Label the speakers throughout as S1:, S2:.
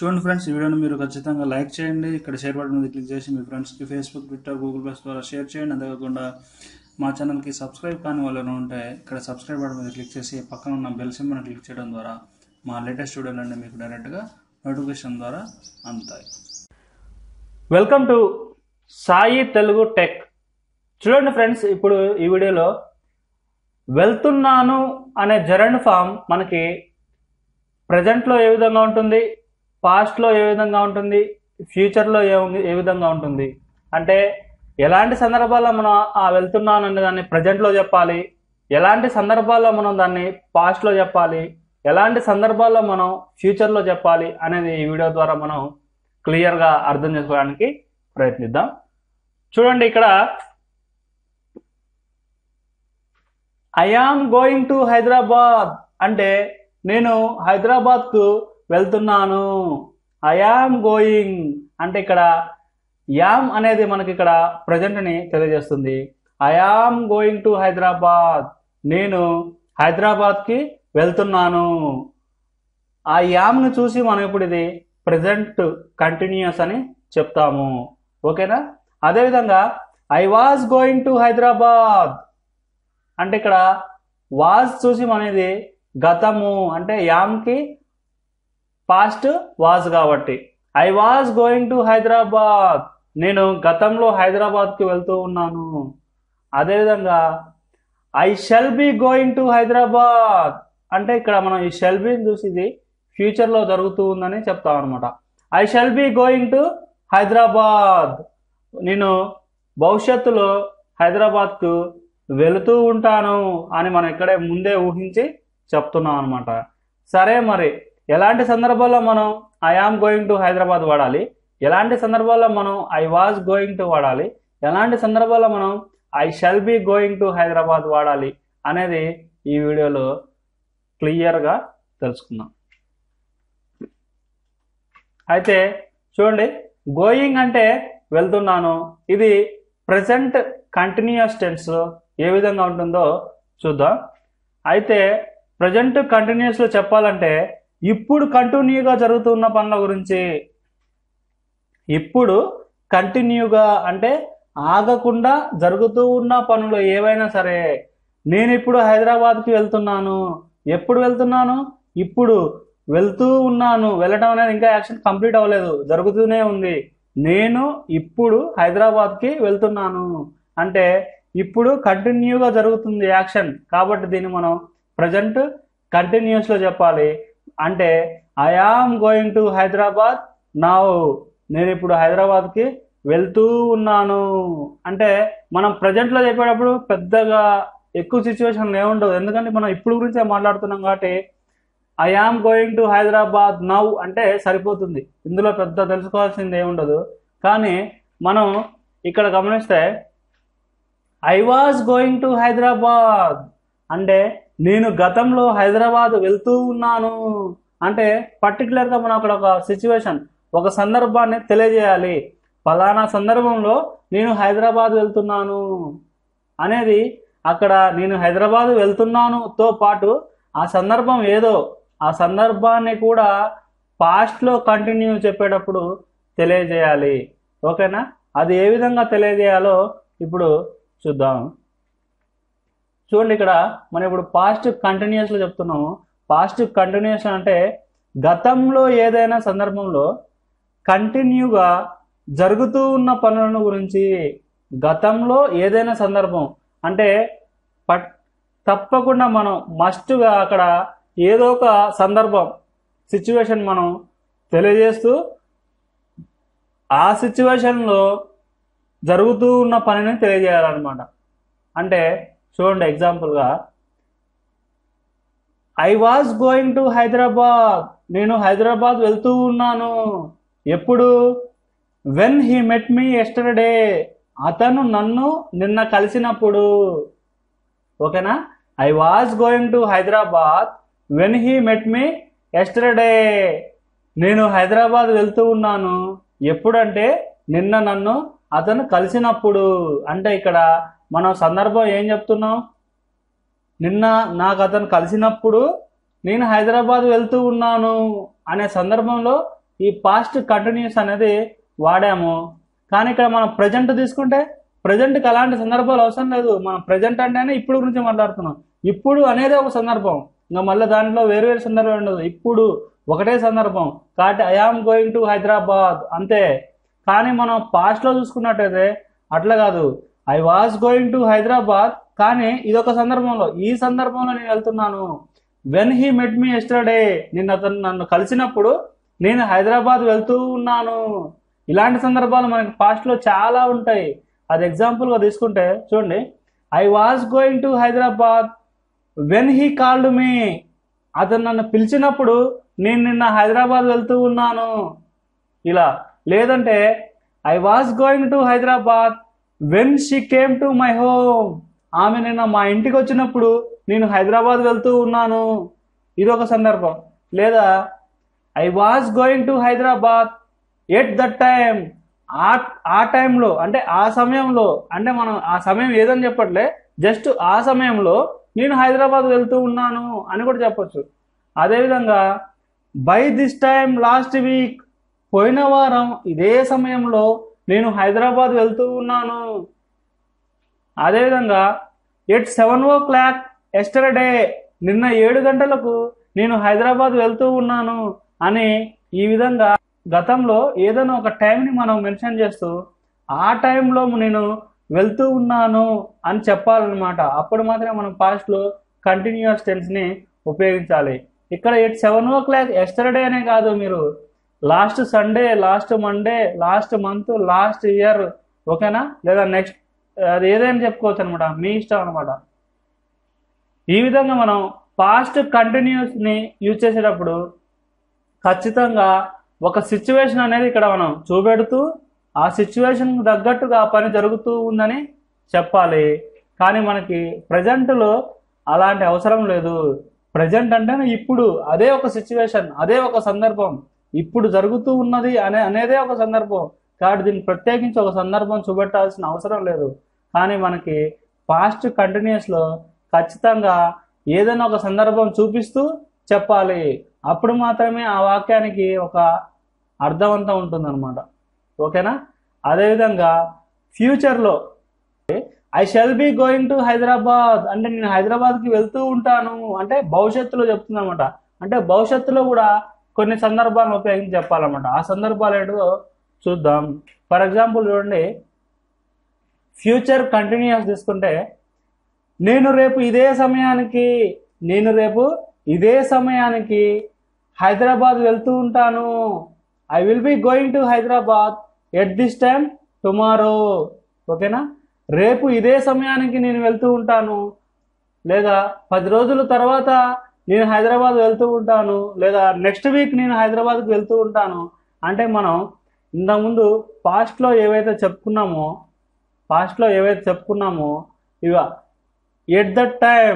S1: చూడండి ఫ్రెండ్స్ ఈ వీడియోని మీరు ఖచ్చితంగా లైక్ చేయండి ఇక్కడ షేర్ బటన్ మీద క్లిక్ చేసి మీ ఫ్రెండ్స్కి ఫేస్బుక్ ట్విట్టర్ గూగుల్ ప్లస్ ద్వారా షేర్ చేయండి అంతేకాకుండా మా ఛానల్కి సబ్స్క్రైబ్ కాని వాళ్ళు ఎవరైనా ఉంటే ఇక్కడ సబ్స్క్రైబ్ బటన్ మీద క్లిక్ చేసి పక్కన ఉన్న బెల్ సింబల్ని క్లిక్ చేయడం ద్వారా మా లేటెస్ట్ వీడియోలన్నీ మీకు డైరెక్ట్గా నోటిఫికేషన్ ద్వారా అందుతాయి
S2: welcome to Sai Telugu tech చూడండి ఫ్రెండ్స్ ఇప్పుడు ఈ వీడియోలో వెళ్తున్నాను అనే జరన్ ఫామ్ మనకి ప్రజెంట్లో ఏ విధంగా ఉంటుంది పాస్ట్లో ఏ విధంగా ఉంటుంది ఫ్యూచర్లో ఏ ఏ విధంగా ఉంటుంది అంటే ఎలాంటి సందర్భాల్లో మనం ఆ వెళ్తున్నాను అనే దాన్ని ప్రజెంట్లో చెప్పాలి ఎలాంటి సందర్భాల్లో మనం దాన్ని పాస్ట్లో చెప్పాలి ఎలాంటి సందర్భాల్లో మనం ఫ్యూచర్లో చెప్పాలి అనేది ఈ వీడియో ద్వారా మనం క్లియర్గా అర్థం చేసుకోవడానికి ప్రయత్నిద్దాం చూడండి ఇక్కడ I am going to Hyderabad అంటే నేను హైదరాబాద్కు వెళ్తున్నాను ఐ ఆమ్ గోయింగ్ అంటే ఇక్కడ యామ్ అనేది మనకి ఇక్కడ ప్రజెంట్ని తెలియజేస్తుంది I am going to Hyderabad నేను హైదరాబాద్కి వెళ్తున్నాను ఆ యామ్ను చూసి మనం ఇప్పుడు ఇది ప్రజెంట్ కంటిన్యూస్ అని చెప్తాము ఓకేనా అదేవిధంగా I was going to Hyderabad అంటే ఇక్కడ వాజ్ చూసి మనం ఇది గతము అంటే యామ్కి పాస్ట్ వాజ్ కాబట్టి I was going to Hyderabad నేను గతంలో హైదరాబాద్కి వెళ్తూ ఉన్నాను అదేవిధంగా I shall be going to Hyderabad అంటే ఇక్కడ మనం ఈ షెల్ బిని చూసి ఇది ఫ్యూచర్లో జరుగుతూ ఉందని చెప్తాం అనమాట I shall be going to Hyderabad నేను భవిష్యత్తులో హైదరాబాద్కు వెళుతూ ఉంటాను అని మనం ఇక్కడే ముందే ఊహించి చెప్తున్నాం అనమాట సరే మరి ఎలాంటి సందర్భాల్లో మనం I am going to Hyderabad వాడాలి ఎలాంటి సందర్భాల్లో మనం ఐ వాజ్ గోయింగ్ టు వాడాలి ఎలాంటి సందర్భాల్లో మనం I shall be going to Hyderabad వాడాలి అనేది ఈ వీడియోలో క్లియర్గా తెలుసుకుందాం అయితే చూడండి గోయింగ్ అంటే వెళ్తున్నాను ఇది ప్రజెంట్ కంటిన్యూస్ టెన్స్ ఏ విధంగా ఉంటుందో చూద్దాం అయితే ప్రజెంట్ కంటిన్యూస్లో చెప్పాలంటే ఇప్పుడు కంటిన్యూగా జరుగుతున్న పనుల గురించి ఇప్పుడు కంటిన్యూగా అంటే ఆగకుండా జరుగుతూ ఉన్న పనులు ఏవైనా సరే నేను ఇప్పుడు హైదరాబాద్కి వెళ్తున్నాను ఎప్పుడు వెళ్తున్నాను ఇప్పుడు వెళ్తూ ఉన్నాను వెళ్ళడం అనేది ఇంకా యాక్షన్ కంప్లీట్ అవ్వలేదు జరుగుతూనే ఉంది నేను ఇప్పుడు హైదరాబాద్కి వెళ్తున్నాను అంటే ఇప్పుడు కంటిన్యూగా జరుగుతుంది యాక్షన్ కాబట్టి దీన్ని మనం ప్రజెంట్ కంటిన్యూస్లో చెప్పాలి అంటే I am going to Hyderabad now నేను ఇప్పుడు హైదరాబాద్కి వెళ్తూ ఉన్నాను అంటే మనం ప్రజెంట్లో చెప్పేటప్పుడు పెద్దగా ఎక్కువ సిచ్యువేషన్లు ఏముండవు ఎందుకంటే మనం ఇప్పుడు గురించే మాట్లాడుతున్నాం కాబట్టి I am going to Hyderabad now అంటే సరిపోతుంది ఇందులో పెద్ద తెలుసుకోవాల్సింది ఏముండదు కానీ మనం ఇక్కడ గమనిస్తే I was going to Hyderabad అంటే నేను గతంలో హైదరాబాద్ వెళ్తూ ఉన్నాను అంటే పర్టికులర్గా మనం అక్కడ ఒక సిచ్యువేషన్ ఒక సందర్భాన్ని తెలియజేయాలి ఫలానా సందర్భంలో నేను హైదరాబాద్ వెళ్తున్నాను అనేది అక్కడ నేను హైదరాబాద్ వెళ్తున్నానుతో పాటు ఆ సందర్భం ఏదో ఆ సందర్భాన్ని కూడా పాస్ట్లో కంటిన్యూ చెప్పేటప్పుడు తెలియజేయాలి ఓకేనా అది ఏ విధంగా తెలియజేయాలో ఇప్పుడు చూద్దాం చూడండి ఇక్కడ మనం ఇప్పుడు పాస్ట్ కంటిన్యూస్లో చెప్తున్నాము పాస్ట్ కంటిన్యూస్ అంటే గతంలో ఏదైనా సందర్భంలో కంటిన్యూగా జరుగుతూ ఉన్న పనులను గురించి గతంలో ఏదైనా సందర్భం అంటే పట్ తప్పకుండా మనం మస్ట్గా అక్కడ ఏదో ఒక సందర్భం సిచ్యువేషన్ మనం తెలియజేస్తూ ఆ సిచ్యువేషన్లో జరుగుతూ ఉన్న పనిని తెలియజేయాలన్నమాట అంటే చూడండి ఎగ్జాంపుల్గా I was going to Hyderabad నేను హైదరాబాద్ వెళ్తూ ఉన్నాను ఎప్పుడు when he met me yesterday అతను నన్ను నిన్న కలిసినప్పుడు ఓకేనా I was going to Hyderabad when he met me yesterday నేను హైదరాబాద్ వెళ్తూ ఉన్నాను ఎప్పుడంటే నిన్న నన్ను అతను కలిసినప్పుడు అంటే ఇక్కడ మనం సందర్భం ఏం చెప్తున్నాం నిన్న నాకు అతను కలిసినప్పుడు నేను హైదరాబాద్ వెళ్తూ ఉన్నాను అనే సందర్భంలో ఈ పాస్ట్ కంటిన్యూస్ అనేది వాడాము కానీ ఇక్కడ మనం ప్రజెంట్ తీసుకుంటే ప్రజెంట్కి అలాంటి సందర్భాలు అవసరం లేదు మనం ప్రజెంట్ అంటేనే ఇప్పుడు గురించి మాట్లాడుతున్నాం ఇప్పుడు అనేది ఒక సందర్భం ఇంకా మళ్ళీ దాంట్లో వేరు వేరు సందర్భం ఉండదు ఇప్పుడు ఒకటే సందర్భం కాబట్టి ఐఆమ్ గోయింగ్ టు హైదరాబాద్ అంతే కానీ మనం పాస్ట్లో చూసుకున్నట్టయితే అట్లా కాదు I was going to Hyderabad కానీ ఇదొక సందర్భంలో ఈ సందర్భంలో నేను వెళ్తున్నాను when he met me yesterday నిన్న అతను నన్ను కలిసినప్పుడు నేను హైదరాబాద్ వెళ్తూ ఉన్నాను ఇలాంటి సందర్భాలు మనకి పాస్ట్లో చాలా ఉంటాయి అది ఎగ్జాంపుల్గా తీసుకుంటే చూడండి I was going to Hyderabad when he called me అతను నన్ను పిలిచినప్పుడు నేను నిన్న హైదరాబాద్ వెళ్తూ ఉన్నాను ఇలా లేదంటే I was going to Hyderabad when she came to my home ఆమె నిన్న మా ఇంటికి వచ్చినప్పుడు నేను హైదరాబాద్ వెళ్తూ ఉన్నాను ఇది ఒక సందర్భం లేదా I was going to Hyderabad at that time ఆ ఆ టైంలో అంటే ఆ సమయంలో అంటే మనం ఆ సమయం ఏదని చెప్పట్లే జస్ట్ ఆ సమయంలో నేను హైదరాబాద్ వెళ్తూ ఉన్నాను అని కూడా చెప్పొచ్చు అదేవిధంగా by this time last week పోయిన వారం ఇదే సమయంలో నేను హైదరాబాద్ వెళ్తూ ఉన్నాను అదేవిధంగా at seven o'clock yesterday నిన్న ఏడు గంటలకు నేను హైదరాబాద్ వెళ్తూ ఉన్నాను అని ఈ విధంగా గతంలో ఏదైనా ఒక టైంని మనం మెన్షన్ చేస్తూ ఆ టైంలో నేను వెళ్తూ ఉన్నాను అని చెప్పాలన్నమాట అప్పుడు మాత్రమే మనం పాస్ట్లో కంటిన్యూస్ టెన్స్ని ఉపయోగించాలి ఇక్కడ at seven o'clock yesterday అనే కాదు మీరు last Sunday last Monday last month last year ఓకేనా లేదా నెక్స్ట్ అది ఏదైనా చెప్పుకోవచ్చు అనమాట మీ ఇష్టం అనమాట ఈ విధంగా మనం పాస్ట్ కంటిన్యూస్ని యూజ్ చేసేటప్పుడు ఖచ్చితంగా ఒక సిచ్యువేషన్ అనేది ఇక్కడ మనం చూపెడుతూ ఆ సిచ్యువేషన్ తగ్గట్టుగా ఆ పని జరుగుతూ ఉందని చెప్పాలి కానీ మనకి ప్రజెంట్లో అలాంటి అవసరం లేదు ప్రజెంట్ అంటేనే ఇప్పుడు అదే ఒక సిచ్యువేషన్ అదే ఒక సందర్భం ఇప్పుడు జరుగుతూ ఉన్నది అనే అనేదే ఒక సందర్భం కాబట్టి దీన్ని ప్రత్యేకించి ఒక సందర్భం చూపెట్టాల్సిన అవసరం లేదు కానీ మనకి పాస్ట్ కంటిన్యూస్లో ఖచ్చితంగా ఏదైనా ఒక సందర్భం చూపిస్తూ చెప్పాలి అప్పుడు మాత్రమే ఆ వాక్యానికి ఒక అర్థవంతం ఉంటుందన్నమాట ఓకేనా అదేవిధంగా ఫ్యూచర్లో I shall be going to Hyderabad అంటే నేను హైదరాబాద్కి వెళ్తూ ఉంటాను అంటే భవిష్యత్తులో చెప్తుందన్నమాట అంటే భవిష్యత్తులో కూడా కొన్ని సందర్భాలను ఉపయోగించి చెప్పాలన్నమాట ఆ సందర్భాలు ఏంటో చూద్దాం ఫర్ ఎగ్జాంపుల్ చూడండి ఫ్యూచర్ కంటిన్యూస్ తీసుకుంటే నేను రేపు ఇదే సమయానికి నేను రేపు ఇదే సమయానికి హైదరాబాద్ వెళ్తూ ఉంటాను I will be going to Hyderabad at this time tomorrow ఓకేనా రేపు ఇదే సమయానికి నేను వెళ్తూ ఉంటాను లేదా పది రోజుల తర్వాత నేను హైదరాబాద్ వెళ్తూ ఉంటాను లేదా నెక్స్ట్ వీక్ నేను హైదరాబాద్కి వెళ్తూ ఉంటాను అంటే మనం ఇంతకుముందు పాస్ట్లో ఏవైతే చెప్పుకున్నామో పాస్ట్లో ఏవైతే చెప్పుకున్నామో ఇవ ఎట్ దట్ టైం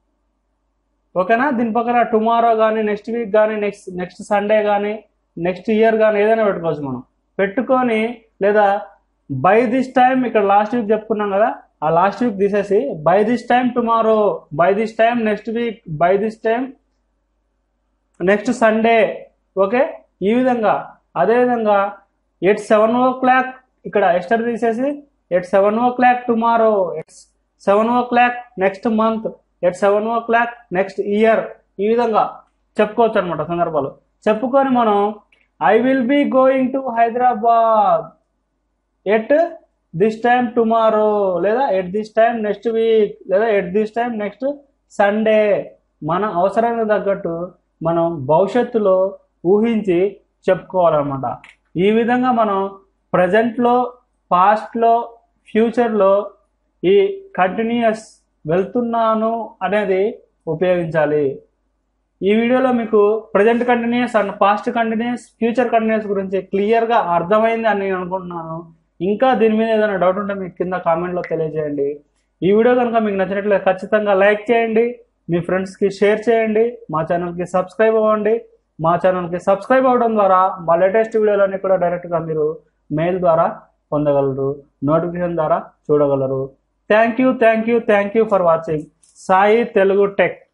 S2: ఓకేనా దీని పక్కన టుమారో కానీ నెక్స్ట్ వీక్ కానీ నెక్స్ట్ నెక్స్ట్ సండే కానీ నెక్స్ట్ ఇయర్ కానీ ఏదైనా పెట్టుకోవచ్చు మనం పెట్టుకొని లేదా బై దిస్ టైం ఇక్కడ లాస్ట్ వీక్ చెప్పుకున్నాం కదా ఆ లాస్ట్ వీక్ తీసేసి by this time tomorrow by this time next week by this time next Sunday okay ఈ విధంగా అదేవిధంగా ఎట్ సెవెన్ ఓ క్లాక్ ఇక్కడ ఎస్టర్ తీసేసి at seven o'clock tomorrow at seven o'clock next month at seven o'clock next year ఈ విధంగా చెప్పుకోవచ్చు అనమాట సందర్భాలు చెప్పుకొని మనం I will be going to Hyderabad at this time tomorrow లేదా at this time next week లేదా at this time next Sunday మన అవసరానికి తగ్గట్టు మనం భవిష్యత్తులో ఊహించి చెప్పుకోవాలన్నమాట ఈ విధంగా మనం ప్రజెంట్లో పాస్ట్లో ఫ్యూచర్లో ఈ కంటిన్యూస్ వెళ్తున్నాను అనేది ఉపయోగించాలి ఈ వీడియోలో మీకు present continuous and past continuous future continuous గురించి క్లియర్గా అర్థమైంది అని నేను అనుకుంటున్నాను ఇంకా దీని మీద ఏదైనా డౌట్ ఉంటే మీకు కింద కామెంట్లో తెలియజేయండి ఈ వీడియో కనుక మీకు నచ్చినట్లయితే ఖచ్చితంగా లైక్ చేయండి మీ ఫ్రెండ్స్కి షేర్ చేయండి మా ఛానల్కి సబ్స్క్రైబ్ అవ్వండి మా ఛానల్కి సబ్స్క్రైబ్ అవ్వడం ద్వారా మా లేటెస్ట్ వీడియోలన్నీ కూడా డైరెక్ట్గా మీరు మెయిల్ ద్వారా పొందగలరు నోటిఫికేషన్ ద్వారా చూడగలరు thank you thank you thank you for watching Sai Telugu tech